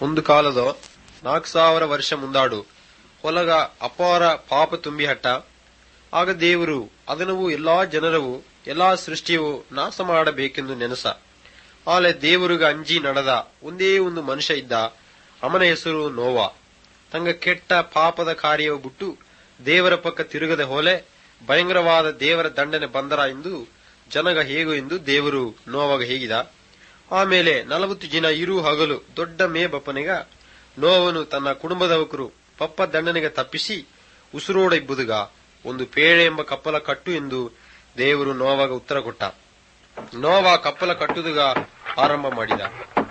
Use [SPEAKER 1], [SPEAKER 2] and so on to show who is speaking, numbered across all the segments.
[SPEAKER 1] ಒಂದು ಕಾಲದ ನಾಲ್ಕು ಸಾವಿರ ವರ್ಷ ಮುಂದಾಡು ಹೊಲಗ ಅಪಾರ ಪಾಪ ತುಂಬಿ ಹಟ್ಟ ಆಗ ದೇವರು ಅದನವು ಎಲ್ಲಾ ಜನರವು ಎಲ್ಲಾ ಸೃಷ್ಟಿಯು ನಾಶ ಮಾಡಬೇಕೆಂದು ನೆನಸ ಆಲೆ ದೇವರುಗ ಅಂಜಿ ನಡೆದ ಒಂದೇ ಒಂದು ಮನುಷ್ಯ ಇದ್ದ ಅವನ ಹೆಸರು ನೋವಾ ತಂಗ ಕೆಟ್ಟ ಪಾಪದ ಕಾರ್ಯವು ಬಿಟ್ಟು ದೇವರ ಪಕ್ಕ ತಿರುಗದೆ ಹೋಲೆ ಭಯಂಕರವಾದ ದೇವರ ದಂಡನೆ ಬಂದರ ಎಂದು ಜನಗ ಹೇಗು ಎಂದು ದೇವರು ನೋವಾಗ ಹೇಗಿದ ಆಮೇಲೆ ನಲವತ್ತು ಜನ ಇರು ಹಗಲು ದೊಡ್ಡ ಮೇ ಬಪ್ಪನಿಗ ನೋವನು ತನ್ನ ಕುಟುಂಬದವಕರು ಪಪ್ಪ ದಂಡನೆಗೆ ತಪ್ಪಿಸಿ ಉಸಿರೋಡ ಇಬ್ಬುದುಗ ಒಂದು ಪೇಳೆ ಎಂಬ ಕಪ್ಪಲ ಕಟ್ಟು ಎಂದು ದೇವರು ನೋವಾಗ ಉತ್ತರ ಕೊಟ್ಟ ನೋವ ಕಪ್ಪಲ ಕಟ್ಟುದುಗ ಆರಂಭ ಮಾಡಿದ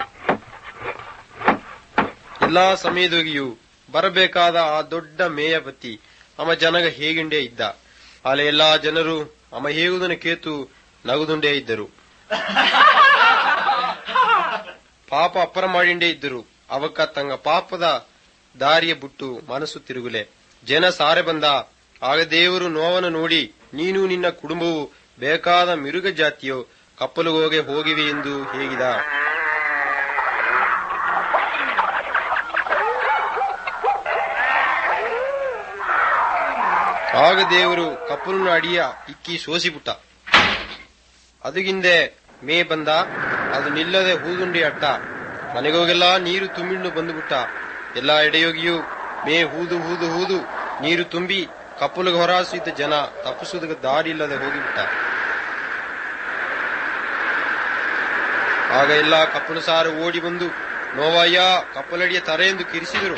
[SPEAKER 1] ಎಲ್ಲಾ ಸಮಯದೊಗಿಯೂ ಬರಬೇಕಾದ ಆ ದೊಡ್ಡ ಮೇಯ ಬತ್ತಿ ಅಮ ಜನಗ ಹೇಗುಂಡೇ ಇದ್ದ ಆಲೆ ಎಲ್ಲಾ ಜನರು ಅಮ ಹೇಗುದನ್ನು ಕೇತು ನಗುದುಂಡೇ ಇದ್ದರು ಪಾಪ ಅಪ್ಪರ ಮಾಡಿಂಡೇ ಇದ್ದರು ಅವಕ್ಕ ತಂಗ ಪಾಪದ ದಾರಿಯ ಬಿಟ್ಟು ಮನಸ್ಸು ತಿರುಗುಲೆ ಜನ ಸಾರೆ ಬಂದ ಆಗ ದೇವರು ನೋವನ ನೋಡಿ ನೀನು ನಿನ್ನ ಕುಟುಂಬವು ಬೇಕಾದ ಮಿರುಗ ಜಾತಿಯೋ ಕಪ್ಪಲುಗೋಗೆ ಹೋಗಿವೆ ಎಂದು ಹೇಗಿದ ಆಗ ದೇವರು ಕಪ್ಪಲನ್ನು ಅಡಿಯ ಇಕ್ಕಿ ಸೋಸಿಬಿಟ್ಟ ಅದಗಿಂದೆ ಮೇ ಬಂದ ಅದು ನಿಲ್ಲದೆ ಹೂದುಂಡಿ ಅಟ್ಟ ಮನೆಗೋಗೆಲ್ಲ ನೀರು ತುಂಬಿಂಡು ಬಂದುಬಿಟ್ಟ ಎಲ್ಲಾ ಎಡೆಯೋಗಿಯೂ ಮೇ ಹೂದು ಹೂದು ಹೂದು ನೀರು ತುಂಬಿ ಕಪ್ಪಲಿಗೆ ಹೊರಾಸಿದ್ದ ಜನ ತಪ್ಪಿಸುವುದಕ್ಕೆ ದಾರಿ ಇಲ್ಲದೆ ಹೋಗಿಬಿಟ್ಟ ಆಗ ಎಲ್ಲ ಕಪ್ಪಲು ಸಾರು ಓಡಿ ಬಂದು ನೋವಯ್ಯ ಕಪ್ಪಲಡಿಯ ತರೆ ಎಂದು ಕಿರಿಸಿದರು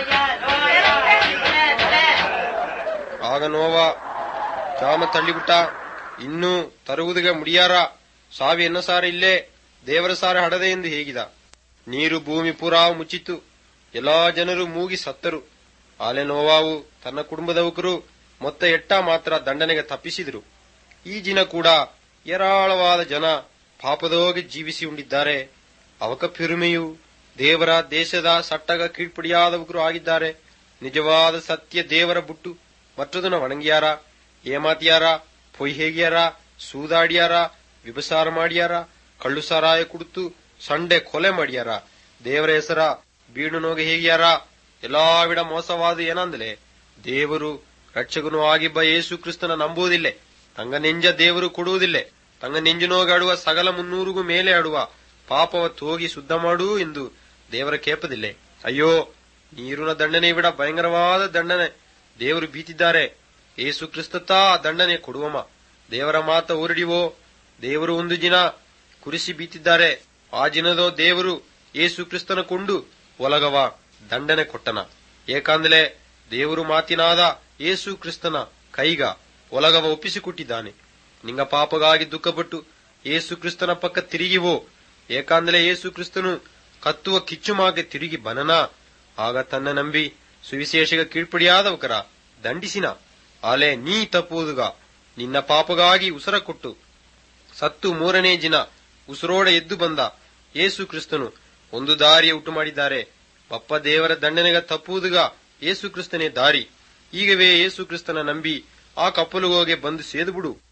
[SPEAKER 1] ಆಗ ನೋವ ಜಾಮ ತಳ್ಳಿಬಿಟ್ಟ ಇನ್ನೂ ತರುವುದಿಗೆ ಮುಡಿಯಾರ ಸಾವಿ ಎನ್ನ ಸಾರ ಇಲ್ಲೇ ದೇವರ ಸಾರ ಹಡದೆ ಎಂದು ಹೇಗಿದ ನೀರು ಭೂಮಿ ಪೂರಾ ಮುಚ್ಚಿತ್ತು ಎಲ್ಲಾ ಜನರು ಮೂಗಿ ಸತ್ತರು ಆಲೆ ನೋವಾವು ತನ್ನ ಕುಟುಂಬದವಕರು ಮೊತ್ತ ಎಟ್ಟ ಮಾತ್ರ ದಂಡನೆಗೆ ತಪ್ಪಿಸಿದರು ಈ ದಿನ ಕೂಡ ಏರಾಳವಾದ ಜನ ಪಾಪದೋಗಿ ಜೀವಿಸಿ ಉಂಡಿದ್ದಾರೆ ಅವಕ ಪಿರುಮೆಯು ದೇವರ ದೇಶದ ಸಟ್ಟಗ ಕೀಳ್ಪಡಿಯಾದವಕರು ಆಗಿದ್ದಾರೆ ನಿಜವಾದ ಸತ್ಯ ದೇವರ ಬುಟ್ಟು ಮತ್ತದನ್ನ ವಣಂಗಿಯಾರ ಏಮಾತಿಯಾರ ಪೊಯ್ ಹೇಗಿಯಾರ ಸೂದಾಡಿಯಾರ ವಿಭಸಾರ ಮಾಡ್ಯಾರ ಕಳ್ಳು ಸಾರಾಯ ಕುಡಿತು ಸಂಡೆ ಕೊಲೆ ಮಾಡ್ಯಾರ ದೇವರ ಹೆಸರ ಬೀಡು ನೋಗೆ ಹೇಗ್ಯಾರ ಎಲ್ಲಾ ವಿಡ ಮೋಸವಾದ ಏನಂದಲೆ ದೇವರು ರಕ್ಷಕನು ಆಗಿಬ್ಬ ಯೇಸು ಕ್ರಿಸ್ತನ ನಂಬುವುದಿಲ್ಲ ತಂಗ ನೆಂಜ ದೇವರು ಕೊಡುವುದಿಲ್ಲ ತಂಗ ನೆಂಜಿನೋಗಾಡುವ ಸಗಲ ಮುನ್ನೂರಿಗೂ ಮೇಲೆ ಆಡುವ ಪಾಪವ ತೋಗಿ ಶುದ್ಧ ಮಾಡು ಎಂದು ದೇವರ ಕೇಪದಿಲ್ಲ ಅಯ್ಯೋ ನೀರಿನ ದಂಡನೆ ವಿಡ ಭಯಂಕರವಾದ ದಂಡನೆ ದೇವರು ಬೀತಿದ್ದಾರೆ ಏಸು ಕ್ರಿಸ್ತತಾ ದಂಡನೆ ಕೊಡುವಮ್ಮ ದೇವರ ಮಾತ ಊರಡಿವೋ ದೇವರು ಒಂದು ದಿನ ಕುರಿಸಿ ಬೀತಿದ್ದಾರೆ ಆ ದಿನದೋ ದೇವರು ಏಸು ಕ್ರಿಸ್ತನ ಕೊಂಡು ಒಲಗವ ದಂಡನೆ ಕೊಟ್ಟನ ಏಕಾಂದಲೆ ದೇವರು ಮಾತಿನಾದ ಏಸು ಕ್ರಿಸ್ತನ ಕೈಗ ಒಲಗವ ಒಪ್ಪಿಸಿಕೊಟ್ಟಿದ್ದಾನೆ ನಿಂಗ ಪಾಪಗಾಗಿ ದುಃಖಪಟ್ಟು ಏಸು ಕ್ರಿಸ್ತನ ಪಕ್ಕ ತಿರುಗಿವೋ ಏಕಾಂದಲೆ ಏಸು ಕ್ರಿಸ್ತನು ಕತ್ತುವ ಕಿಚ್ಚುಮಾಗೆ ತಿರುಗಿ ಬನನ ಆಗ ತನ್ನ ನಂಬಿ ಸುವಿಶೇಷಗ ಕೀಳ್ಪಡಿಯಾದವಕರ ದಂಡಿಸಿನ ಆಲೆ ನೀ ತಪ್ಪುವುದುಗ ನಿನ್ನ ಪಾಪಗಾಗಿ ಉಸರ ಕೊಟ್ಟು ಸತ್ತು ಮೂರನೇ ದಿನ ಉಸಿರೋಡ ಎದ್ದು ಬಂದ ಏಸು ಕ್ರಿಸ್ತನು ಒಂದು ದಾರಿಯ ಉಂಟು ಮಾಡಿದ್ದಾರೆ ಪಪ್ಪ ದೇವರ ದಂಡನೆಗ ತಪ್ಪುವುದುಗ ಏಸು ಕ್ರಿಸ್ತನೇ ದಾರಿ ಈಗವೇ ಏಸು ಕ್ರಿಸ್ತನ ನಂಬಿ ಆ ಕಪ್ಪಲುಗೋಗೆ ಬಂದು ಸೇದುಬಿಡು